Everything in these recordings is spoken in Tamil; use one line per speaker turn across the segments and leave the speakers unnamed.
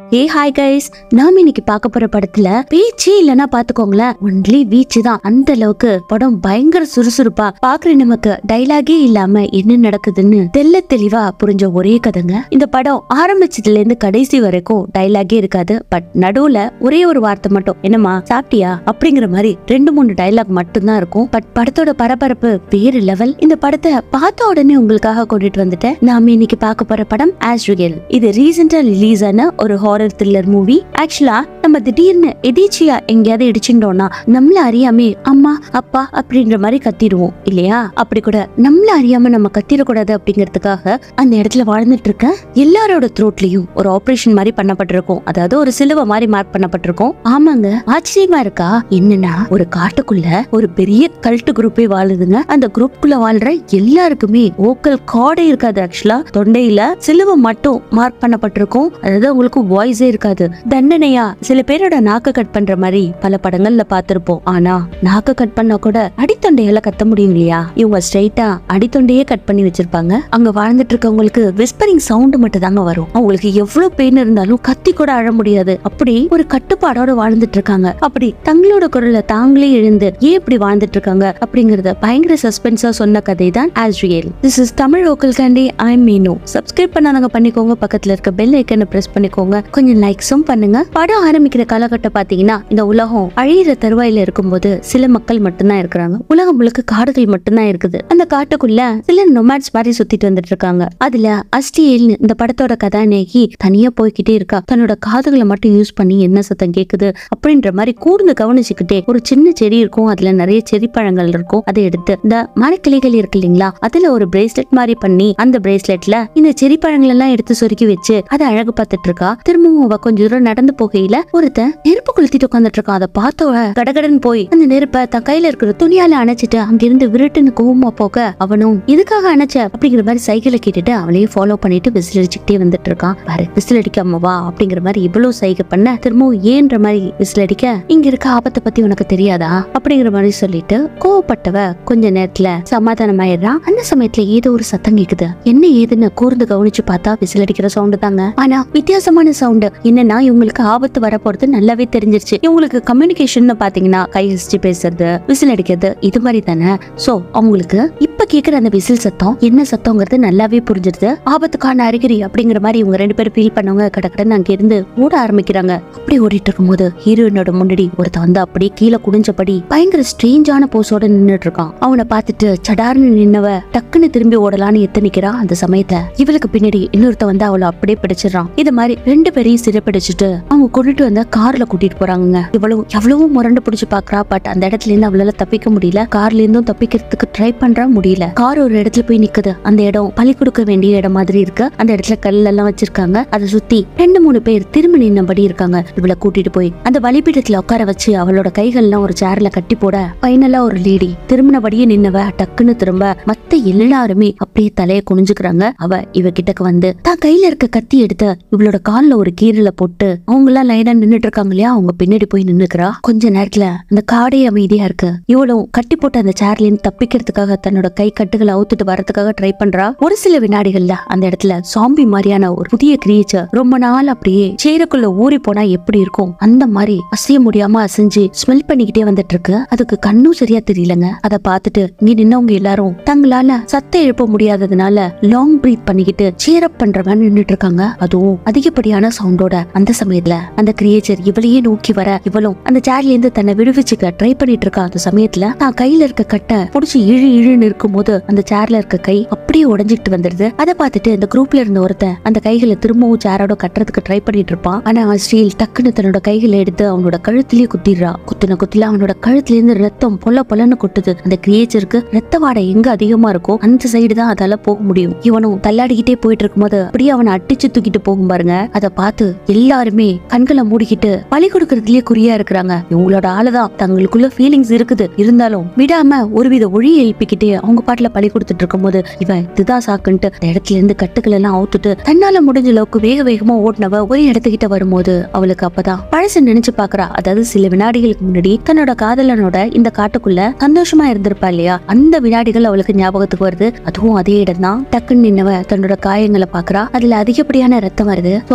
ஏ ஹாய் கைஸ் நாம இன்னைக்கு பார்க்க போற படத்துல பேச்சே இல்லனா பாத்துக்கோங்களேன் ஒன்லி வீச்சு தான் அந்த அளவுக்கு படம் பயங்கர சுறுசுறுப்பா பாக்குற நமக்கு டைலாகே இல்லாம என்ன நடக்குதுன்னு தெல்ல தெளிவா புரிஞ்ச ஒரே கதைங்க இந்த படம் ஆரம்பிச்சதுல இருந்து கடைசி வரைக்கும் டைலாகே இருக்காது பட் நடுவுல ஒரே ஒரு வார்த்தை மட்டும் என்னம்மா சாப்பிட்டியா அப்படிங்கிற மாதிரி ரெண்டு மூணு டைலாக் மட்டும்தான் இருக்கும் பட் படத்தோட பரபரப்பு வேறு லெவல் இந்த படத்தை பார்த்த உடனே உங்களுக்காக கொண்டுட்டு வந்துட்டேன் நாம இன்னைக்கு பார்க்க போற படம் ஆஸ் ரிகல் இது ரீசெண்டா ரிலீஸ் ஆன ஒரு ஹாரர் த்ரில்லர் மூவி ஆக்சுவலா நம்ம திடீர்னு எதேச்சியா எங்கேயாவது இடிச்சுட்டோம்னா நம்மள அறியாமே அம்மா அப்பா அப்படின்ற மாதிரி கத்திடுவோம் இல்லையா அப்படி கூட நம்மள அறியாம நம்ம கத்திடக்கூடாது அப்படிங்கிறதுக்காக அந்த இடத்துல வாழ்ந்துட்டு இருக்க எல்லாரோட த்ரோட்லயும் ஒரு ஆபரேஷன் மாதிரி பண்ணப்பட்டிருக்கும் அதாவது ஒரு சிலுவை மாதிரி மார்க் பண்ணப்பட்டிருக்கும் ஆமாங்க ஆச்சரியமா இருக்கா என்னன்னா ஒரு காட்டுக்குள்ள ஒரு பெரிய கல்ட்டு குரூப்பே வாழுதுங்க அந்த குரூப்புக்குள்ள வாழ்ற எல்லாருக்குமே ஓக்கல் காடே இருக்காது ஆக்சுவலா தொண்டையில சிலுவை மட்டும் மார்க் பண்ணப்பட்டிருக்கும் அதாவது உங்களுக்கு வாய்ஸே இருக்காது தண்டனையா சில பேரோட நாக்க கட் பண்ற மாதிரி பல படங்கள்ல பார்த்திருப்போம் ஆனா நாக்க கட் பண்ணா கூட அடித்தொண்டையால கத்த முடியும் இல்லையா இவங்க ஸ்ட்ரைட்டா அடித்தொண்டையே கட் பண்ணி வச்சிருப்பாங்க அங்க வாழ்ந்துட்டு இருக்கவங்களுக்கு விஸ்பரிங் சவுண்ட் மட்டும் தாங்க வரும் அவங்களுக்கு எவ்வளவு பெயின் இருந்தாலும் கத்தி கூட அழ முடியாது அப்படி ஒரு கட்டுப்பாடோட வாழ்ந்துட்டு இருக்காங்க அப்படி தங்களோட குரலை தாங்களே எழுந்து ஏன் இப்படி வாழ்ந்துட்டு இருக்காங்க அப்படிங்கறத பயங்கர சஸ்பென்ஸா சொன்ன கதை தான் as real this is Tamil vocal candy ஐ மீனு சப்ஸ்கிரைப் பண்ணாதவங்க பண்ணிக்கோங்க பக்கத்துல இருக்க பெல் ஐக்கனை பிரஸ் பண்ணிக்கோங்க கொஞ்சம் லைக்ஸும் பண்ணுங்க படம் ஆரம்பிக்கிற காலகட்டம் பாத்தீங்கன்னா இந்த உலகம் அழியிற தருவாயில இருக்கும்போது சில மக்கள் மட்டும்தான் இருக்கிறாங்க உலகம் முழுக்க காடுகள் மட்டும்தான் இருக்குது அந்த காட்டுக்குள்ள சில நொமாட்ஸ் மாதிரி சுத்திட்டு வந்துட்டு இருக்காங்க அதுல அஸ்டியல்னு இந்த படத்தோட கதாநாயகி தனியா போய்கிட்டே இருக்கா தன்னோட காதுகளை மட்டும் யூஸ் பண்ணி என்ன சத்தம் கேக்குது அப்படின்ற மாதிரி கூர்ந்து கவனிச்சுக்கிட்டே ஒரு சின்ன செடி இருக்கும் அதுல நிறைய செடி பழங்கள் இருக்கும் அதை எடுத்து இந்த மரக்கிளைகள் இருக்கு இல்லைங்களா அதுல ஒரு பிரேஸ்லெட் மாதிரி பண்ணி அந்த பிரேஸ்லெட்ல இந்த செடி பழங்கள் எல்லாம் எடுத்து சொருக்கி வச்சு அதை அழகு பார்த்துட்டு இருக்கா திரும்பவும் அவ கொஞ்ச தூரம் நடந்து போகையில ஒருத்தன் நெருப்பு கொளுத்திட்டு உட்காந்துட்டு இருக்கான் அதை பார்த்தவ கடகடன் போய் அந்த நெருப்பை தன் கையில இருக்கிற துணியால அணைச்சிட்டு அங்கிருந்து விருட்டுன்னு கோவமா போக அவனும் இதுக்காக அணைச்ச அப்படிங்கிற மாதிரி சைக்கிளை கேட்டுட்டு அவளையும் ஃபாலோ பண்ணிட்டு விசில் அடிச்சுக்கிட்டே வந்துட்டு இருக்கான் பாரு விசில் அடிக்காம வா அப்படிங்கிற மாதிரி இவ்வளவு சைகை பண்ண திரும்பவும் ஏன்ற மாதிரி விசில் அடிக்க இங்க இருக்க ஆபத்தை பத்தி உனக்கு தெரியாதா அப்படிங்கிற மாதிரி சொல்லிட்டு கோவப்பட்டவ கொஞ்ச நேரத்துல சமாதானம் ஆயிடுறான் அந்த சமயத்துல ஏதோ ஒரு சத்தம் கேக்குது என்ன ஏதுன்னு கூர்ந்து கவனிச்சு பார்த்தா விசில் அடிக்கிற சவுண்டு தாங்க ஆனா வித்தியாசமான சவுண்டு என்னன்னா இவங்களுக்கு ஆபத்து வரப்போறது நல்லாவே தெரிஞ்சிருச்சு இவங்களுக்கு கம்யூனிகேஷன் பாத்தீங்கன்னா கை ஹிஸ்டி பேசுறது விசில் அடிக்கிறது இது மாதிரி தானே சோ அவங்களுக்கு இப்ப கேக்குற அந்த விசில் சத்தம் என்ன சத்தங்கிறது நல்லாவே புரிஞ்சிருது ஆபத்துக்கான அறிகுறி அப்படிங்கிற மாதிரி இவங்க ரெண்டு பேரும் ஃபீல் பண்ணவங்க கடக்கடன்னு அங்க இருந்து ஓட ஆரம்பிக்கிறாங்க அப்படி ஓடிட்டு இருக்கும்போது ஹீரோயினோட முன்னாடி ஒருத்தன் வந்து அப்படியே கீழே குடிஞ்சபடி பயங்கர ஸ்ட்ரேஞ்சான போஸோட நின்னுட்டு இருக்கான் அவனை பார்த்துட்டு சடார்னு நின்னவ டக்குன்னு திரும்பி ஓடலான்னு எத்தனிக்கிறா அந்த சமயத்தை இவளுக்கு பின்னாடி இன்னொருத்த வந்து அவளை அப்படியே பிடிச்சிடறான் இது மாதிரி ரெண்டு பேரையும் சிறைப்பிடிச்சிட்டு அவங்க கொண்டுட்டு வந்த கார்ல கூட்டிட்டு போறாங்க இவ்வளவு எவ்வளவோ முரண்டு பிடிச்சு பாக்குறா பட் அந்த இடத்துல இருந்து அவளால தப்பிக்க முடியல கார்ல இருந்தும் தப்பிக்கிறதுக்கு ட்ரை பண்றா முடியல கார் ஒரு இடத்துல போய் நிக்குது அந்த இடம் பலி கொடுக்க வேண்டிய இடம் மாதிரி இருக்கு அந்த இடத்துல கல் எல்லாம் வச்சிருக்காங்க அதை சுத்தி ரெண்டு மூணு பேர் திரும்பி நின்னபடி இருக்காங்க இவளை கூட்டிட்டு போய் அந்த பலிபீடத்துல உட்கார வச்சு அவளோட கைகள்லாம் ஒரு சேர்ல கட்டி போட ஃபைனலா ஒரு லேடி திரும்பினபடியே நின்னவ டக்குன்னு திரும்ப மத்த எல்லாருமே அப்படியே தலைய குனிஞ்சுக்கிறாங்க அவ இவ கிட்டக்கு வந்து தான் கையில இருக்க கத்தி எடுத்து இவளோட கால்ல ஒரு கீரல போட்டு அவங்க எல்லாம் லைனா நின்னுட்டு இருக்காங்க இல்லையா அவங்க பின்னாடி போய் நின்னுக்கிறா கொஞ்ச நேரத்துல அந்த காடே அமைதியா இருக்கு இவளும் கட்டி போட்ட அந்த சேர்ல இருந்து தப்பிக்கிறதுக்காக தன்னோட கை கட்டுகளை அவுத்துட்டு வரதுக்காக ட்ரை பண்றா ஒரு சில வினாடிகள்ல அந்த இடத்துல சாம்பி மாதிரியான ஒரு புதிய கிரியேச்சர் ரொம்ப நாள் அப்படியே சேருக்குள்ள ஊறி போனா எப்படி இருக்கும் அந்த மாதிரி அசைய முடியாம அசைஞ்சு ஸ்மெல் பண்ணிக்கிட்டே வந்துட்டு இருக்கு அதுக்கு கண்ணும் சரியா தெரியலங்க அதை பார்த்துட்டு இங்க நின்னவங்க எல்லாரும் தங்களால சத்தம் எழுப்ப முடியாததுனால லாங் பிரீத் பண்ணிக்கிட்டு சேரப் பண்றவன் நின்னுட்டு இருக்காங்க அதுவும் அதிகப்படியான சவுண்டோட அந்த சமயத்துல அந்த கிரியேச்சர் இவளையே நோக்கி வர இவளும் அந்த சேர்ல இருந்து தன்னை விடுவிச்சுக்க ட்ரை பண்ணிட்டு இருக்கா அந்த சமயத்துல தான் கையில இருக்க கட்டை புடிச்சு இழு இழுன்னு இருக்கும் போது அந்த சேர்ல இருக்க கை அப்படியே உடைஞ்சிட்டு வந்துருது அதை பார்த்துட்டு இந்த குரூப்ல இருந்த ஒருத்தன் அந்த கைகளை திரும்பவும் சேரோட கட்டுறதுக்கு ட்ரை பண்ணிட்டு இருப்பான் ஆனா ஸ்டீல் டக்குன்னு தன்னோட கைகளை எடுத்து அவனோட கழுத்திலேயே குத்திடுறா குத்துன குத்துல அவனோட கழுத்துல இருந்து ரத்தம் பொல பொலன்னு கொட்டுது அந்த கிரியேச்சருக்கு ரத்த வாடை எங்க அதிகமா இருக்கோ அந்த சைடு தான் அதால போக முடியும் இவனும் தள்ளாடிக்கிட்டே போயிட்டு இருக்கும்போது அப்படியே அவனை அடிச்சு தூக்கிட்டு போகும் பாருங்க அதை பார்த்து எல்லாருமே கண்களை மூடிக்கிட்டு பழி கொடுக்கறதுலயே குறியா இருக்கிறாங்க இவங்களோட ஆளுதான் தங்களுக்குள்ள ஃபீலிங்ஸ் இருக்குது இருந்தாலும் விடாம ஒருவித ஒழி எழுப்பிக்கிட்டே அவங்க பாட்டுல பழி கொடுத்துட்டு இருக்கும்போது இவன் இதுதான் சாக்குன்ட்டு அந்த இடத்துல இருந்து கட்டுக்கள் எல்லாம் அவுத்துட்டு தன்னால முடிஞ்ச அளவுக்கு வேக வேகமா ஓடினவ ஒரு இடத்துக்கிட்ட வரும்போது அவளுக்கு அப்பதான் பழச நினைச்சு பாக்குறா அதாவது சில வினாடிகளுக்கு முன்னாடி தன்னோட காதலனோட இந்த காட்டுக்குள்ள சந்தோஷமா இருந்திருப்பா இல்லையா அந்த வினாடிகள் அவளுக்கு ஞாபகத்துக்கு வருது அதுவும் அதே இடம் தான் டக்குன்னு நின்னவ தன்னோட காயங்களை பாக்குறா அதுல அதிகப்படியான ரத்தம் வருது சோ அந்த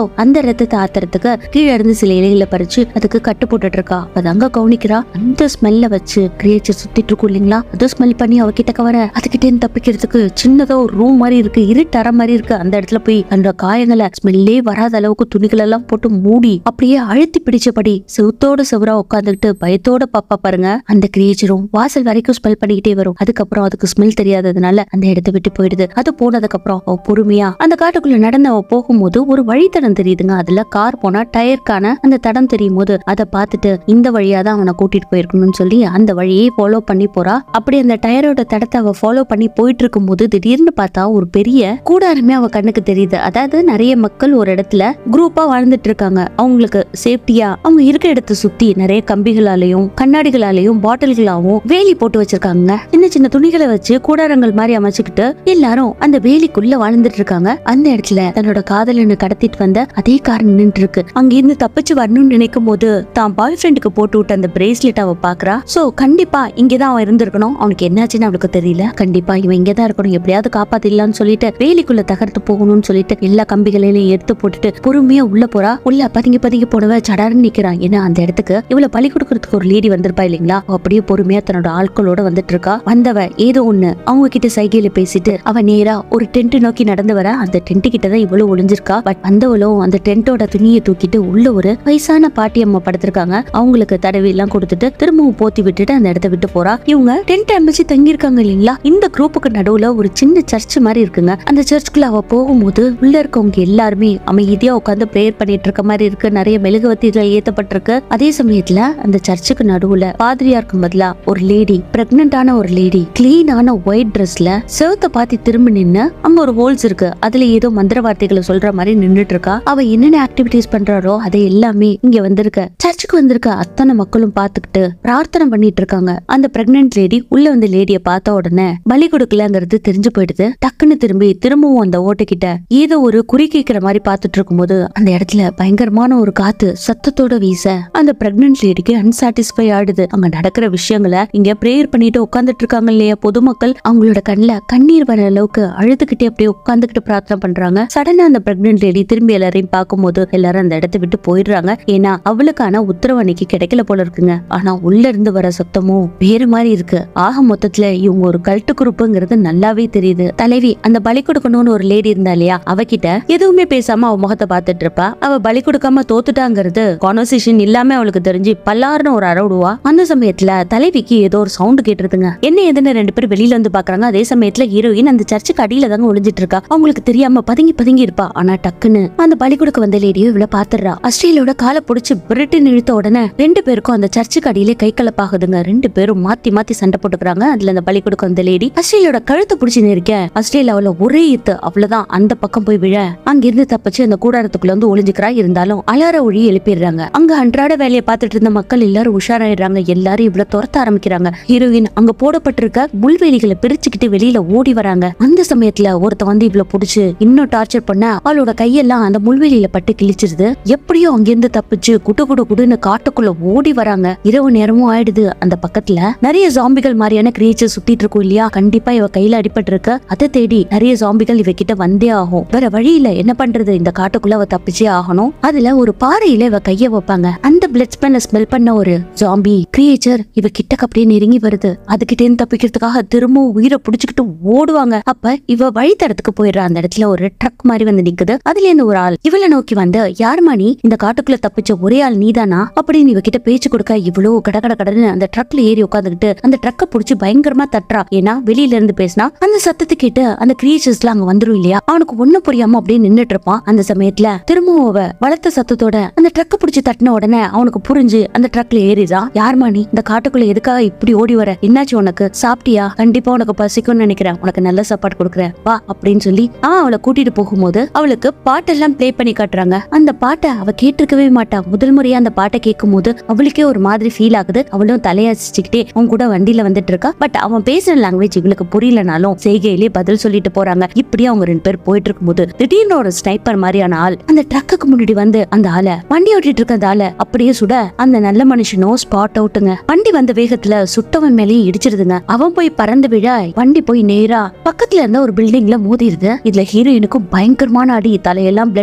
ரத்தத்தை ஆத்துறதுக்கு கீழே இருந்து சில இலைகளை பறிச்சு அதுக்கு கட்டு போட்டுட்டு இருக்கா அதாங்க கவனிக்கிறா அந்த ஸ்மெல்ல வச்சு கிரியேச்சர் சுத்திட்டு இருக்கும் இல்லைங்களா அதை ஸ்மெல் பண்ணி அவ கிட்ட வர அதுகிட்ட இருந்து தப்பிக்கிறதுக்கு சின்னதா ஒரு ரூம் மாதிரி இருக்கு இருட்டற மாதிரி இருக்கு அந்த இடத்துல போய் அந்த காயங்களை ஸ்மெல்லே வராத அளவுக்கு துணிகள் எல்லாம் போட்டு மூடி அப்படியே அழுத்தி பிடிச்சபடி செவுத்தோட செவரா உட்காந்துக்கிட்டு பயத்தோட பாப்பா பாருங்க அந்த கிரியேச்சரும் வாசல் வரைக்கும் ஸ்மெல் பண்ணிக்கிட்டே வரும் அதுக்கப்புறம் அதுக்கு ஸ்மெல் தெரியாததுனால அந்த இடத்த விட்டு போயிடுது அது போனதுக்கு அப்புறம் அவ பொறுமையா அந்த காட்டுக்குள்ள நடந்து அவ போகும்போது ஒரு வழித்தடம் தெரியுதுங்க அதுல கார் போனா டயருக்கான அந்த தடம் தெரியும் போது அதை பார்த்துட்டு இந்த வழியா தான் அவனை கூட்டிட்டு போயிருக்கணும்னு சொல்லி அந்த வழியே ஃபாலோ பண்ணி போறா அப்படி அந்த டயரோட தடத்தை அவ ஃபாலோ பண்ணி போயிட்டு இருக்கும்போது திடீர்னு பார்த்தா ஒரு பெரிய கூடாரமே அவ கண்ணுக்கு தெரியுது அதாவது நிறைய மக்கள் ஒரு இடத்துல குரூப்பா வாழ்ந்துட்டு இருக்காங்க அவங்களுக்கு சேஃப்டியா அவங்க இருக்க இடத்தை சுத்தி நிறைய கம்பிகளாலையும் கண்ணாடிகளாலையும் பாட்டில்களாவும் வேலி போட்டு வச்சிருக்காங்க சின்ன சின்ன துணிகளை வச்சு கூடாரங்கள் மாதிரி அமைச்சுக்கிட்டு எல்லாரும் அந்த வேலிக்குள்ள வாழ்ந்துட்டு இருக்காங்க அந்த இடத்துல தன்னோட காதலனை கடத்திட்டு வந்த அதே கார் நின்னுட்டு இருக்கு அங்க இருந்து தப்பிச்சு வரணும்னு நினைக்கும் போது தான் பாய் ஃப்ரெண்டுக்கு போட்டு விட்ட அந்த பிரேஸ்லெட் அவ பாக்குறா சோ கண்டிப்பா இங்கதான் அவன் இருந்திருக்கணும் அவனுக்கு என்னாச்சுன்னு அவளுக்கு தெரியல கண்டிப்பா இவன் இங்கதான் இருக்கணும் எப்படியாவது காப்பாத்திடலாம்னு சொல்லிட்டு வேலிக்குள்ள தகர்த்து போகணும்னு சொல்லிட்டு எல்லா கம்பிகளையும் எடுத்து போட்டுட்டு பொறுமையா உள்ள போறா உள்ள பதுங்கி பதுங்கி போனவ சடார்னு நிக்கிறான் ஏன்னா அந்த இடத்துக்கு இவள பலி கொடுக்கறதுக்கு ஒரு லேடி வந்திருப்பா இல்லைங்களா அவ அப்படியே பொறுமையா தன்னோட ஆட்களோட வந்துட்டு இருக்கா வந்தவ ஏதோ ஒண்ணு அவங்க கிட்ட சைகையில பேசிட்டு அவ நேரா ஒரு டென்ட் நோக்கி நடந்து வர அந்த டென்ட் கிட்ட தான் இவ்வளவு ஒளிஞ்சிருக்கா பட் வந்தவளும் அந்த டென்ட்டோட துணியை தூக்கிட்டு உள்ள ஒரு வயசான பாட்டி அம்மா படுத்திருக்காங்க அவங்களுக்கு தடவி எல்லாம் கொடுத்துட்டு திரும்பவும் போத்தி விட்டுட்டு அந்த இடத்த விட்டு போறா இவங்க டென்ட் அமைச்சு தங்கி இருக்காங்க இல்லைங்களா இந்த குரூப்புக்கு நடுவுல ஒரு சின்ன சர்ச் மாதிரி இருக்குங்க அந்த சர்ச்சுக்குள்ள அவ போகும்போது உள்ள இருக்கவங்க எல்லாருமே அமைதியா உட்காந்து பிரேயர் பண்ணிட்டு இருக்க மாதிரி இருக்கு நிறைய மெழுகுவத்திகள் ஏத்தப்பட்டிருக்கு அதே சமயத்துல அந்த சர்ச்சுக்கு நடுவுல பாதிரியாருக்கு பதிலா ஒரு லேடி பிரெக்னண்டான ஒரு லேடி கிளீனான ஒயிட் ட்ரெஸ்ல செவத்த பாத்தி திரும்பி நின்னு அங்க ஒரு ஹோல்ஸ் இருக்கு அதுல ஏதோ மந்திர வார்த்தைகளை சொல்ற மாதிரி நின்னுட்டு இருக்கா அவ என்னென்ன ஆக்டிவிட்டிஸ் பண்றாரோ அதை எல்லாமே இங்க வந்திருக்க சர்ச்சுக்கு வந்திருக்க அத்தனை மக்களும் பாத்துக்கிட்டு பிரார்த்தனை பண்ணிட்டு இருக்காங்க அந்த பிரெக்னன்ட் லேடி உள்ள வந்து லேடிய பார்த்த உடனே பலி கொடுக்கலங்கிறது தெரிஞ்சு போயிடுது டக்குன்னு திரும்பி திரும்பவும் அந்த ஓட்டுக்கிட்ட ஏதோ ஒரு குறி கேட்கிற மாதிரி பார்த்துட்டு இருக்கும்போது அந்த இடத்துல பயங்கரமான ஒரு காத்து சத்தத்தோட வீச அந்த பிரெக்னன்ட் லேடிக்கு அன்சாட்டிஸ்ஃபை ஆயிடுது அங்க நடக்கிற விஷயங்களை இங்க பிரேயர் பண்ணிட்டு உட்கார்ந்துட்டு இருக்காங்க இல்லையா பொதுமக்கள் அவங்களோட கண்ணுல கண்ணீர் வர அளவுக்கு அழுதுகிட்டே அப்படியே உட்கார்ந்துகிட்டு பிரார்த்தனை பண்றாங்க சடனா அந்த பிரெக்னன்ட் லேடி திரும்பி எல்லாரையும் பார்க்கும்போது எல்லாரும் அந்த இடத்தை விட்டு போயிடுறாங்க ஏன்னா அவளுக்கான உத்தரவு அன்னைக்கு கிடைக்கல போல இருக்குங்க ஆனா உள்ள இருந்து வர சத்தமும் வேறு மாதிரி இருக்கு ஆக மொத்தத்துல இவங்க ஒரு கல்ட்டு குரூப்புங்கிறது நல்லாவே தெரியுது தலைவி அந்த பலி கொடுக்கணும்னு ஒரு லேடி இருந்தா இல்லையா அவகிட்ட எதுவுமே பேசாம அவ முகத்தை பார்த்துட்டு இருப்பா அவ பலி கொடுக்காம தோத்துட்டாங்கிறது கான்வர்சேஷன் இல்லாம அவளுக்கு தெரிஞ்சு பல்லாருன்னு ஒரு அரவுடுவா அந்த சமயத்துல தலைவிக்கு ஏதோ ஒரு சவுண்ட் கேட்டிருதுங்க என்ன எதுன்னு ரெண்டு பேரும் வெளியில வந்து பாக்குறாங்க அதே சமயத்துல ஹீரோயின் அந்த சர்ச்சுக்கு அடியில தாங்க ஒளிஞ்சிட்டு இருக்கா அவங்களுக்கு தெரியாம பதுங்கி பதுங்கி இருப்பா ஆனா டக்குன்னு அந்த பலி கொடுக்க வந்த லேடியோ இவள பாத்துறா அஸ்ட்ரேலியோட காலை புடிச்சு பிரிட்டன் இழுத்த உடனே ரெண்டு பேருக்கும் அந்த சர்ச்சுக்கு அடியில கை கலப்பாகுதுங்க ரெண்டு பேரும் மாத்தி மாத்தி சண்டை போட்டுக்கிறாங்க அதுல அந்த பலி கொடுக்க வந்த லேடி அஸ்ட்ரேலியோட கழுத்தை புடிச்சு நிற்க அஸ்ட்ரேலியாவுல ஒரே இத்து அவ்வளவுதான் அந்த பக்கம் போய் விழ அங்கிருந்து தப்பிச்சு அந்த கூடாரத்துக்குள்ள வந்து ஒளிஞ்சுக்கிறா இருந்தாலும் அலார ஒழி எழுப்பிடுறாங்க அங்க அன்றாட வேலையை பார்த்துட்டு இருந்த மக்கள் எல்லாரும் உஷாராயிடுறாங்க எல்லாரும் இவ்வளவு துரத்த ஆரம்பிக்கிறாங்க ஹீரோயின் அங்க போடப்பட்டிருக்க முள்வேலிகளை பிரிச்சுக்கிட்டு வெளியில ஓடி வராங்க அந்த சமயத்துல ஒருத்த வந்து இவ்வளவு புடிச்சு இன்னும் டார்ச்சர் பண்ண அவளோட கையெல்லாம் அந்த முள்வேலியில பட்டு கிழிச்சிருது எப்படியோ அங்கிருந்து தப்பிச்சு குடு குடு குடுன்னு காட்டுக்குள்ள ஓடி வராங்க இரவு நேரமும் ஆயிடுது அந்த பக்கத்துல நிறைய ஜாம்பிகள் மாதிரியான கிரியேச்சர் சுத்திட்டு இருக்கும் இல்லையா கண்டிப்பா இவ கையில அடிபட்டிருக்கு அதை தேடி நிறைய ஜாம்பிகள் இவ கிட்ட வந்தே ஆகும் வேற வழியில என்ன பண்றது இந்த காட்டுக்குள்ள அவ தப்பிச்சே ஆகணும் அதுல ஒரு பாறையில இவ கைய வைப்பாங்க அந்த பிளட் ஸ்மெல்ல ஸ்மெல் பண்ண ஒரு ஜாம்பி கிரியேச்சர் இவ கிட்டக்கு அப்படியே நெருங்கி வருது அதுகிட்ட இருந்து தப்பிக்கிறதுக்காக திரும்பவும் உயிரை புடிச்சுக்கிட்டு ஓடுவாங்க அப்ப இவ வழி தரத்துக்கு போயிடுறா அந்த இடத்துல ஒரு ட்ரக் மாதிரி வந்து நிக்குது அதுல இருந்து ஒரு ஆள் இவளை நோக்கி வந்து யாருமா நீ இந்த காட்டுக்குள்ள தப்பிச்ச ஒரே ஆள் நீதானா அப்படின்னு இவகிட்ட பேச்சு கொடுக்க இவ்வளவு கட கட கடன்னு அந்த ட்ரக்ல ஏறி உட்காந்துக்கிட்டு அந்த ட்ரக்க புடிச்சு பயங்கரமா தட்டுறா ஏன்னா வெளியில இருந்து பேசினா அந்த சத்தத்தை கேட்டு அந்த கிரியேச்சர்ஸ்ல அங்க வந்துரும் இல்லையா அவனுக்கு ஒண்ணு புரியாம அப்படியே நின்னுட்டு இருப்பான் அந்த சமயத்துல திரும்பவும் அவ வளர்த்த சத்தத்தோட அந்த ட்ரக்க புடிச்சு தட்டின உடனே அவனுக்கு புரிஞ்சு அந்த ட்ரக்ல ஏறிதான் யாருமா நீ இந்த காட்டுக்குள்ள எதுக்காக இப்படி ஓடி வர என்னாச்சு உனக்கு சாப்பிட்டியா கண்டிப்பா உனக்கு பசிக்கும்னு நினைக்கிறேன் உனக்கு நல்ல சாப்பாடு கொடுக்குறேன் வா அப்படின்னு சொல்லி அவன் அவளை கூட்டிட்டு போகும்போது அவளுக்கு பாட்டெல்லாம் ப்ளே பண்ணி காட்டுறாங்க அந்த பாட்டை அவ கேட்டிருக்கவே மாட்டா முதல் முறையா அந்த பாட்டை கேட்கும் போது அவளுக்கே ஒரு மாதிரி ஃபீல் ஆகுது அவளும் தலையசிச்சுக்கிட்டே அவன் கூட வண்டியில வந்துட்டு இருக்கா பட் அவன் பேசுற லாங்குவேஜ் இவளுக்கு புரியலனாலும் செய்கையிலேயே பதில் சொல்லிட்டு போறாங்க இப்படி அவங்க ரெண்டு பேர் போயிட்டு இருக்கும்போது திடீர்னு ஒரு ஸ்னைப்பர் மாதிரியான ஆள் அந்த ட்ரக்குக்கு முன்னாடி வந்து அந்த ஆளை வண்டி ஓட்டிட்டு இருக்க அந்த ஆளை அப்படியே சுட அந்த நல்ல மனுஷனும் ஸ்பாட் அவுட்டுங்க வண்டி வந்த வேகத்துல சுட்டவன் மேலேயே இடிச்சிருதுங்க அவன் போய் பறந்து விழ வண்டி போய் நேரா பக்கத்துல இருந்த ஒரு பில்டிங்ல மோதிருது இதுல ஹீரோயினுக்கும் பயங்கரமான அடி தலையெல்லாம் பிளட் ஊத்துது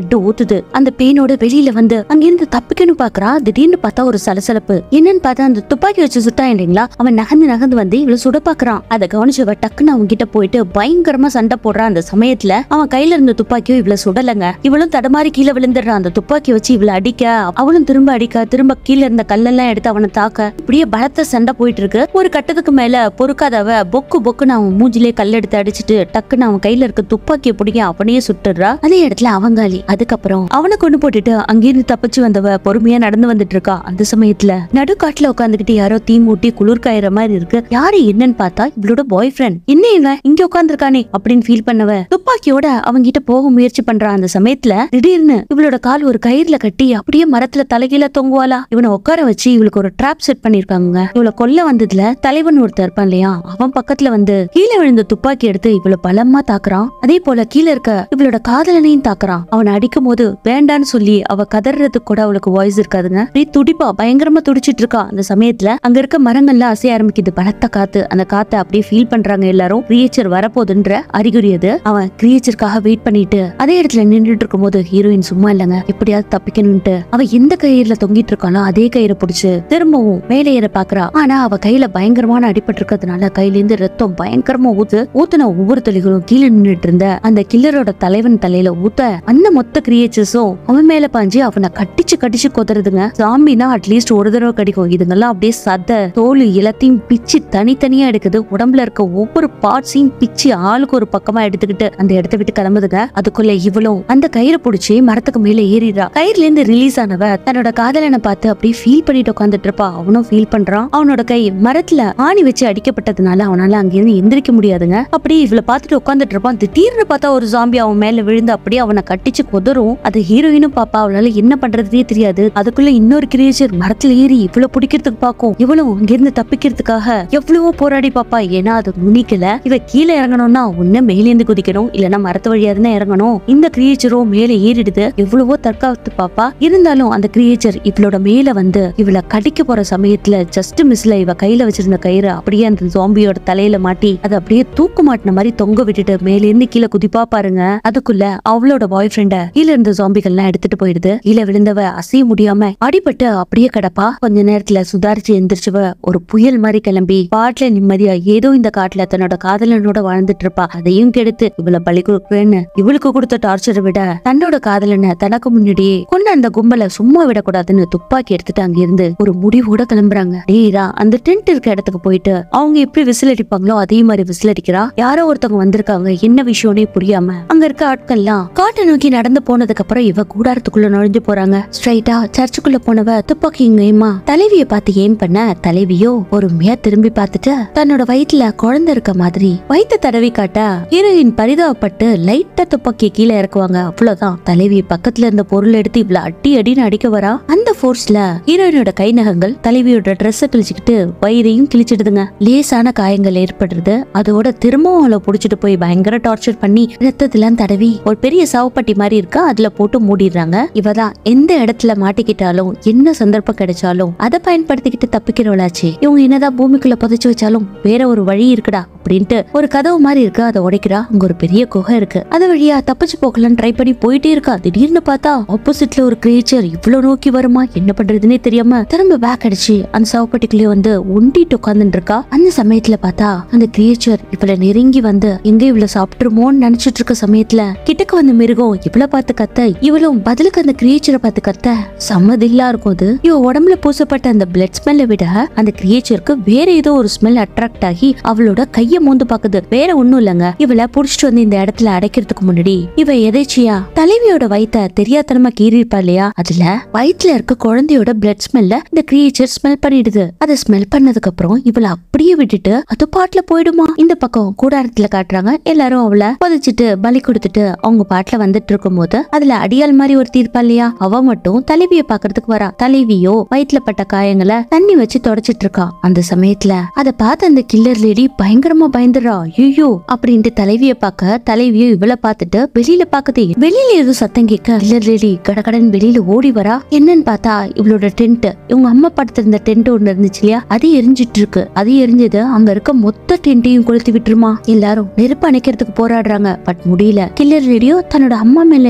ஊதுது அந்த பெயினோட வெளியில வந்து அங்கிருந்து தப்பிக்கணும் பாக்குறா திடீர்னு பார்த்தா ஒரு சலசலப்பு என்னன்னு பார்த்தா அந்த துப்பாக்கி வச்சு சுட்டா இல்லைங்களா அவன் நகர்ந்து நகர்ந்து வந்து இவள சுட பாக்குறான் அதை கவனிச்சவ டக்குன்னு அவங்க கிட்ட போயிட்டு பயங்கரமா சண்டை போடுறான் அந்த சமயத்துல அவன் கையில இருந்த துப்பாக்கியும் இவள சுடலங்க இவளும் தடுமாறி கீழே விழுந்துடுறான் அந்த துப்பாக்கி வச்சு இவள அடிக்க அவளும் திரும்ப அடிக்க திரும்ப கீழே இருந்த கல்லெல்லாம் எடுத்து அவனை தாக்க இப்படியே பலத்த சண்டை போயிட்டு இருக்கு ஒரு கட்டத்துக்கு மேல பொறுக்காதவ பொக்கு பொக்குன்னு அவன் மூஞ்சிலே கல் எடுத்து அடிச்சிட்டு டக்குன்னு அவன் கையில இருக்க துப்பாக்கியை பிடிக்க அவனையே சுட்டுடுறா அதே இடத்துல அவங்காலி அதுக்கப்புறம் அவனை கொண்டு போட்டுட்டு அங்கிருந்து தப்பிச்சு வந்தவ பொறுமையா நடந்து வந்துட்டு இருக்கா அந்த சமயத்துல நடுக்காட்டுல உட்காந்துக்கிட்டு யாரோ தீ மூட்டி குளிர் காயிற மாதிரி இருக்கு யாரு என்னன்னு பார்த்தா இவளோட பாய் ஃப்ரெண்ட் என்ன இவன் இங்க உட்காந்துருக்கானே அப்படின்னு ஃபீல் பண்ணவ துப்பாக்கியோட அவங்க கிட்ட போக முயற்சி பண்றா அந்த சமயத்துல திடீர்னு இவளோட கால் ஒரு கயிறுல கட்டி அப்படியே மரத்துல தலைகீழ தொங்குவாளா இவனை உட்கார வச்சு இவளுக்கு ஒரு ட்ராப் செட் பண்ணிருக்காங்க இவளை கொல்ல வந்ததுல தலைவன் ஒருத்தர் இருப்பான் இல்லையா அவன் பக்கத்துல வந்து கீழே விழுந்த துப்பாக்கி எடுத்து இவள பலமா தாக்குறான் அதே போல கீழே இருக்க இவளோட காதலனையும் தாக்குறான் அவனை அடிக்கும் போது வேண்டான்னு சொல்லி அவ கதறதுக்கு கூட அவளுக்கு வாய்ஸ் இருக்காதுங்க அப்படியே துடிப்பா பயங்கரமா துடிச்சிட்டு இருக்கா அந்த சமயத்துல அங்க இருக்க மரங்கள்லாம் அசைய ஆரம்பிக்குது பலத்த காத்து அந்த காத்தை அப்படியே ஃபீல் பண்றாங்க எல்லாரும் கிரியேச்சர் வரப்போகுதுன்ற அறிகுறி அது அவன் கிரியேச்சருக்காக வெயிட் பண்ணிட்டு அதே இடத்துல நின்றுட்டு இருக்கும்போது ஹீரோயின் சும்மா இல்லைங்க எப்படியாவது தப்பிக்கணும்ட்டு அவ எந்த கயிறுல தொங்கிட்டு இருக்காளோ அதே கயிறை பிடிச்சு திரும்பவும் மேலே ஏற பாக்குறா ஆனா அவ கையில பயங்கரமான அடிபட்டு இருக்கிறதுனால கையில இருந்து ரத்தம் பயங்கரமா ஊத்து ஊத்துன ஒவ்வொரு துளிகளும் கீழே நின்னுட்டு இருந்த அந்த கில்லரோட தலைவன் தலையில ஊத்த அந்த மொத்த கிரியேச்சர்ஸும் அவன் மேல பாஞ்சு அவனை கட்டிச்சு கட்டிச்சு கொத்துறதுங்க சாமினா அட்லீஸ்ட் ஒரு தடவை கடிக்கும் இதுங்கெல்லாம் அப்படியே சத தோல் எல்லாத்தையும் பிச்சு தனித்தனியா எடுக்குது உடம்புல இருக்க ஒவ்வொரு பார்ட்ஸையும் பிச்சு ஆளுக்கு ஒரு பக்கமா எடுத்துக்கிட்டு அந்த இடத்த விட்டு கிளம்புதுங்க அதுக்குள்ள இவளும் அந்த கயிறை பிடிச்சி மரத்துக்கு மேல ஏறிடுறா கயிறுல இருந்து ரிலீஸ் ஆனவ தன்னோட காதலனை பார்த்து அப்படியே ஃபீல் பண்ணிட்டு உட்காந்துட்டு இருப்பா அவனும் ஃபீல் பண்றான் அவனோட கை மரத்துல ஆணி வச்சு அடிக்கப்பட்டதுனால அவனால அங்கிருந்து எந்திரிக்க முடியாதுங்க அப்படியே இவளை பார்த்துட்டு உட்காந்துட்டு இருப்பான் திடீர்னு பார்த்தா ஒரு ஜாம்பி அவன் மேல விழுந்து அப்படியே அவனை கட்டிச்சு கொதரும் அது ஹீரோயினும் பாப்பா அவளால என்ன பண்றதே தெரியாது அதுக்குள்ள இன்னொரு கிரியேச்சர் மரத்துல ஏறி இவ்வளவு பிடிக்கிறதுக்கு பாக்கும் இவளும் அங்கிருந்து தப்பிக்கிறதுக்காக எவ்வளவோ போராடி பாப்பா ஏன்னா அது நுனிக்கல இவ கீழே இறங்கணும்னா ஒண்ணு மேலேந்து குதிக்கணும் இல்லனா மரத்து வழியா தான் இறங்கணும் இந்த கிரியேச்சரும் மேல ஏறிடுது எவ்வளவோ தற்காத்து பாப்பா இருந்தாலும் அந்த கிரியேச்சர் இவளோட மேல வந்து இவளை கடிக்க போற சமயத்துல ஜஸ்ட் மிஸ்ல இவ கையில வச்சிருந்த கயிறு அப்படியே அந்த ஜாம்பியோட தலையில மாட்டி அதை அப்படியே தூக்கு மாட்டின மாதிரி தொங்க விட்டுட்டு மேல இருந்து கீழே குதிப்பா பாருங்க அதுக்குள்ள அவளோட பாய் ஃப்ரெண்ட கீழ இருந்த ஜாம்பிகள்லாம் எடுத்துட்டு போயிடுது கீழே விழுந்தவ அசைய முடியாம அடிபட்டு அப்படியே கிடப்பா கொஞ்ச நேரத்துல சுதாரிச்சு எந்திரிச்சவ ஒரு புயல் மாதிரி கிளம்பி பாட்டுல நிம்மதியா ஏதோ இந்த காட்டுல தன்னோட காதலனோட வாழ்ந்துட்டு இருப்பா அதையும் கெடுத்து இவளை பலி கொடுக்குறேன்னு இவளுக்கு கொடுத்த டார்ச்சரை விட தன்னோட காதலனை தனக்கு முன்னாடியே கொண்டு அந்த கும்பலை சும்மா விடக்கூடாதுன்னு துப்பாக்கி எடுத்துட்டு அங்கிருந்து ஒரு முடிவோட கிளம்புறாங்க நேரா அந்த டென்ட் இருக்க இடத்துக்கு போயிட்டு அவங்க எப்படி விசில் அடிப்பாங்களோ அதே மாதிரி விசில் அடிக்கிறா யாரோ ஒருத்தவங்க வந்திருக்காங்க என்ன விஷயம்னே புரியாம அங்க இருக்க ஆட்கள்லாம் காட்டை நோக்கி நடந்து போனதுக்கு அப்புறம் இவ கூடாரத்துக்குள்ள நுழைஞ்சு போறாங்க ஸ்ட்ரைட்டா சர்ச்சுக்குள்ள போனவ துப்பாக்கி இங்கேயுமா தலைவிய பார்த்து ஏம் பண்ண தலைவியோ பொறுமையா திரும்பி பார்த்துட்டு தன்னோட வயிற்றுல குழந்தை இருக்க மாதிரி வயித்த தடவி காட்ட ஹீரோயின் பரிதாபப்பட்டு லைட்டா துப்பாக்கி கீழே இறக்குவாங்க அவ்வளவுதான் தலைவி பக்கத்துல இருந்த பொருள் எடுத்து இவ்வளவு அடி அடின்னு அடிக்க வரா அந்த போர்ஸ்ல ஹீரோயினோட கை நகங்கள் தலைவியோட ட்ரெஸ்ஸை கிழிச்சுக்கிட்டு வயிறையும் கிழிச்சிடுதுங்க லேசான காயங்கள் ஏற்படுறது அதோட திரும்பவும் அவளை புடிச்சிட்டு போய் பயங்கர டார்ச்சர் பண்ணி ரத்தத்தெல்லாம் தடவி ஒரு பெரிய சவப்பட்டி மாதிரி இருக்கா அதுல போட்டு மூடிடுறாங்க இவதான் எந்த இடத்துல மாட்டிக்கிட்டாலும் என்ன சந்தர்ப்பம் கிடைச்சாலும் அதை பயன்படுத்திக்கிட்டு தப்பிக்கிறவளாச்சு இவங்க என்னதான் பூமிக்குள்ள புதைச்சு வச்சாலும் வேற ஒரு வழி இருக்குடா அப்படின்ட்டு ஒரு கதவு மாதிரி இருக்கு அதை உடைக்கிறா அங்க ஒரு பெரிய குகை இருக்கு அது வழியா தப்பிச்சு போகலாம்னு ட்ரை பண்ணி போயிட்டே இருக்கா திடீர்னு பார்த்தா ஆப்போசிட்ல ஒரு கிரியேச்சர் இவ்வளவு நோக்கி வருமா என்ன பண்றதுன்னே தெரியாம திரும்ப பேக் அடிச்சு அந்த சவப்பட்டிக்குள்ளே வந்து ஒண்டிட்டு உட்கார்ந்துட்டு இருக்கா அந்த சமயத்துல பார்த்தா அந்த கிரியேச்சர் இவள நெருங்கி வந்து எங்க இவ்வளவு சாப்பிட்டுருமோன்னு நினைச்சிட்டு இருக்க சமயத்துல கிட்டக்கு வந்த மிருகம் இவள பார்த்து கத்த இவளும் பதிலுக்கு அந்த கிரியேச்சரை பார்த்து கத்த சம்மதில்லா இருக்கும் அது இவ உடம்புல பூசப்பட்ட அந்த பிளட் ஸ்மெல்ல விட அந்த கிரியேச்சருக்கு வேற ஏதோ ஒரு ஸ்மெல் அட்ராக்ட் ஆகி அவளோட கைய மூந்து பாக்குது வேற ஒண்ணும் இல்லங்க இவள புடிச்சிட்டு வந்து இந்த இடத்துல அடைக்கிறதுக்கு முன்னாடி இவ எதேச்சியா தலைவியோட வயித்த தெரியாதனமா கீறிருப்பா இல்லையா அதுல வயித்துல இருக்க குழந்தையோட பிளட் ஸ்மெல்ல இந்த கிரியேச்சர் ஸ்மெல் பண்ணிடுது அதை ஸ்மெல் பண்ணதுக்கு அப்புறம் இவள அப்படியே விட்டுட்டு அது பாட்டுல போயிடுமா இந்த பக்கம் கூடாரத்துல காட்டுறாங்க எல்லாரும் அவளை புதைச்சிட்டு பலி கொடுத்துட்டு அவங்க பாட்டுல வந்துட்டு இருக்கும்போது அதுல அடியாள் மாதிரி ஒரு தீர்ப்பா இல்லையா அவ மட்டும் தலைவிய பாக்குறதுக்கு வரா தலைவியோ வயிற்றுல பட்ட காயங்களை தண்ணி வச்சு தொடச்சிட்டு இருக்கா அந்த சமயத்துல அதை பார்த்து அந்த கில்லர் லேடி பயங்கரமா பயந்துடுறா ஐயோ அப்படின்ட்டு தலைவிய பார்க்க தலைவியோ இவள பார்த்துட்டு வெளியில பாக்குது வெளியில ஏதோ சத்தம் கேட்க கில்லர் லேடி கடகடன் வெளியில ஓடி வரா என்னன்னு பார்த்தா இவளோட டென்ட் இவங்க அம்மா படுத்திருந்த டென்ட் ஒண்ணு இருந்துச்சு இல்லையா அது எரிஞ்சிட்டு இருக்கு அது எரிஞ்சது அங்க இருக்க மொத்த டென்ட்டையும் கொளுத்தி விட்டுருமா எல்லாரும் நெருப்பு அணைக்கிறதுக்கு போராடுறாங்க பட் முடியல கில்லர் ரேடியோ தன்னோட அம்மா மேல எரிஞ்சிட்டு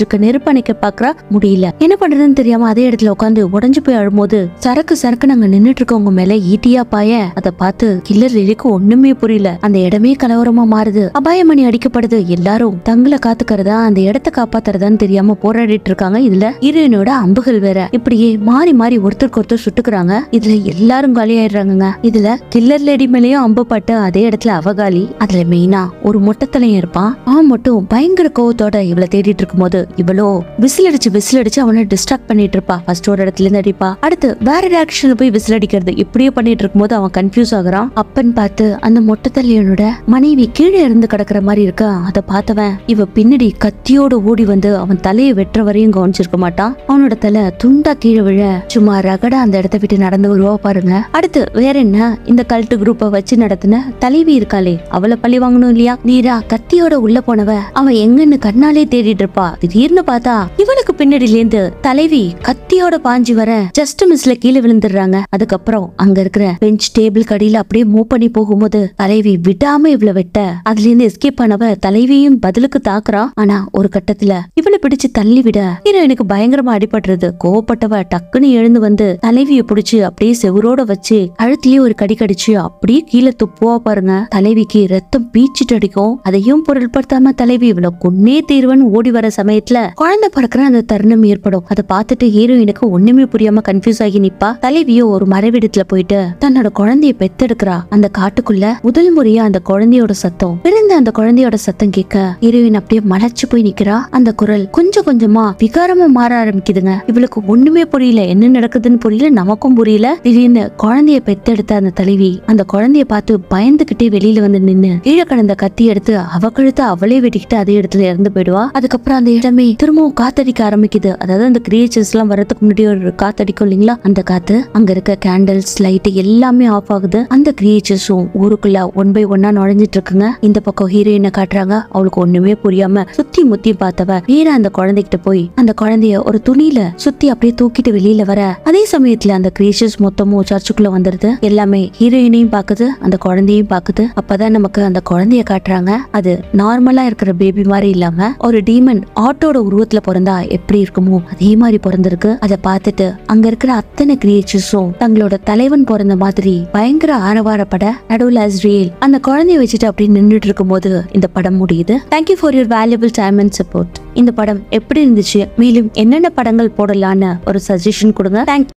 இருக்க நெருப்பு அணைக்க பாக்குறா முடியல என்ன பண்றதுன்னு தெரியாம அதே இடத்துல உட்காந்து உடஞ்சு போய் அழும்போது சரக்கு சரக்கு நாங்க நின்னுட்டு இருக்கவங்க மேல ஈட்டியா பாய அதை பார்த்து கில்லர் லிலிக்கு ஒண்ணுமே புரியல அந்த இடமே கலவரமா மாறுது அபாயமணி அடிக்கப்படுது எல்லாரும் தங்களை காத்துக்கிறதா அந்த இடத்த காப்பாத்துறதான்னு தெரியாம போராடிட்டு இருக்காங்க இதுல ஹீரோயினோட அம்புகள் வேற இப்படியே மாறி மாறி ஒருத்தருக்கு ஒருத்தர் சுட்டுக்கிறாங்க இதுல எல்லாரும் காலியாயிடுறாங்கங்க இதுல கில்லர் லேடி மேலயும் அம்பு பட்டு அதே இடத்துல அவகாலி அதுல மெயினா ஒரு மொட்டத்தலையும் இருப்பான் அவன் மட்டும் பயங்கர கோவத்தோட இவளை தேடிட்டு இருக்கும்போது இவளோ விசில் அடிச்சு விசில் அடிச்சு அவனை டிஸ்ட்ராக்ட் பண்ணிட்டு இருப்பா ஃபர்ஸ்ட் ஒரு இடத்துல இருந்து அடிப்பா அடுத்து வேற ரியாக்ஷன்ல போய் விசில் அடிக்கிறது இப்படியே பண்ணிட்டு இருக்கும்போது அவன் கன்ஃபியூஸ் ஆகுறான் அப்பன்னு பார்த்து அந்த மொட்டத்தலையனோட மனைவி கீழே இருந்து கிடக்குற மாதிரி இருக்க அதை பார்த்தவன் இவ பின்னாடி கத்தியோட ஓடி வந்து அவன் தலையை வெட்டுற வரையும் கவனிச்சிருக்க மாட்டான் அவனோட தலை துண்டா கீழே விழ சும்மா ரகடா அந்த இடத்த விட்டு நடந்து வருவா பாருங்க அடுத்து வேற என்ன இந்த கல்ட்டு குரூப்பை வச்சு நடத்தின தலைவி இருக்காளே அவளை பழி வாங்கணும் இல்லையா நீரா கத்தியோட உள்ள போனவ அவன் எங்கன்னு கண்ணாலே தேடிட்டு இருப்பா திடீர்னு பார்த்தா இவளுக்கு பின்னாடில இருந்து தலைவி கத்தியோட பாஞ்சு வர ஜஸ்ட் மிஸ்ல கீழே விழுந்துடுறாங்க அதுக்கப்புறம் அங்க இருக்கிற பெஞ்ச் டேபிள் கடியில அப்படியே மூவ் பண்ணி போகும்போது தலைவி விடாம இவளை வெட்ட அதுல இருந்து எஸ்கேப் ஆனவ தலைவியும் பதிலுக்கு தாக்குறா ஆனா ஒரு கட்டத்துல இவளை பிடிச்சு தள்ளி விட ஹீரோயினுக்கு பயங்கரமா அடிபடுறது கோவப்பட்டவ டக்குன்னு எழுந்து வந்து தலைவிய பிடிச்சு அப்படியே செவுரோட வச்சு கழுத்திலேயே ஒரு கடி கடிச்சு அப்படியே கீழே துப்புவா பாருங்க தலைவிக்கு ரத்தம் பீச்சிட்டு அடிக்கும் அதையும் பொருட்படுத்தாம தலைவி இவ்வளவு கொன்னே தீர்வன் ஓடி வர சமயத்துல குழந்தை பிறக்கிற அந்த தருணம் ஏற்படும் அதை பார்த்துட்டு ஹீரோயினுக்கு ஒண்ணுமே புரியாம கன்ஃபியூஸ் ஆகி நிப்பா தலைவியோ ஒரு மரவிடத்துல போயிட்டு தன்னோட குழந்தைய பெத்தெடுக்கிறா அந்த காட்டுக்குள்ள முதல் முறையா அந்த குழந்தையோட சத்தம் பிறந்த அந்த குழந்தையோட சத்தம் கேட்க ஹீரோயின் அப்படியே மலைச்சு போய் நிக்கிறா அந்த குரல் கொஞ்சம் கொஞ்சமா விகாரமா மாற ஆரம்பிக்குதுங்க இவளுக்கு ஒண்ணுமே புரியல என்ன நடக்குதுன்னு புரியல நமக்கும் புரியல திடீர்னு குழந்தைய பெத்தெடுத்த அந்த தலைவி அந்த குழந்தைய பார்த்து பயந்துகிட்டே வெளியில வந்து நின்னு கீழே கடந்த கத்தி எடுத்து அவ கழுத்தை அவளே வெட்டிக்கிட்டு அதே இடத்துல இறந்து போயிடுவா அதுக்கப்புறம் அந்த இடமே திரும்பவும் காத்தடிக்க ஆரம்பிக்குது அதாவது அந்த கிரியேச்சர்ஸ் எல்லாம் வரதுக்கு முன்னாடி ஒரு காத்தடிக்கும் இல்லைங்களா அந்த காத்து அங்க இருக்க கேண்டல்ஸ் லைட் எல்லாமே ஆஃப் ஆகுது அந்த கிரியேச்சர்ஸும் ஊருக்குள்ள ஒன் பை ஒன்னா நுழைஞ்சிட்டு இருக்குங்க இந்த பக்கம் ஹீரோயினை காட்டுறாங்க அவளுக்கு ஒண்ணுமே புரியாம சுத்தி முத்தி பார்த்தவ நேரா அந்த குழந்தைகிட்ட போய் அந்த குழந்தைய ஒரு துணியில சுத்தி அப்படியே தூக்கிட்டு வெளியில வர அதே சமயத்துல அந்த கிரியேச்சர்ஸ் மொத்தமும் சர்ச்சுக்குள்ள வந்துருது எல்லாமே ஹீரோயினையும் பாக்குது அந்த குழந்தையும் பாக்குது அப்பதான் நமக்கு அந்த குழந்தைய காட்டுறாங்க அது நார்மலா இருக்கிற பேபி மாதிரி இல்லாம ஒரு டீமன் ஆட்டோட உருவத்துல பிறந்தா எப்படி இருக்குமோ அதே மாதிரி பிறந்திருக்கு அதை பார்த்துட்டு அங்க இருக்கிற அத்தனை கிரியேச்சர்ஸும் தங்களோட தலைவன் பிறந்த மாதிரி பயங்கர ஆரவாரப்பட நடுவுல அஸ்ரியல் அந்த குழந்தைய வச்சுட்டு அப்படி நின்றுட்டு இருக்கும்போது இந்த படம் முடியுது thank you for your valuable time and support இந்த படம் எப்படி இருந்துச்சு மேலும் என்னென்ன படங்கள் போடலான்னு ஒரு சஜஷன் கொடுங்க தேங்க்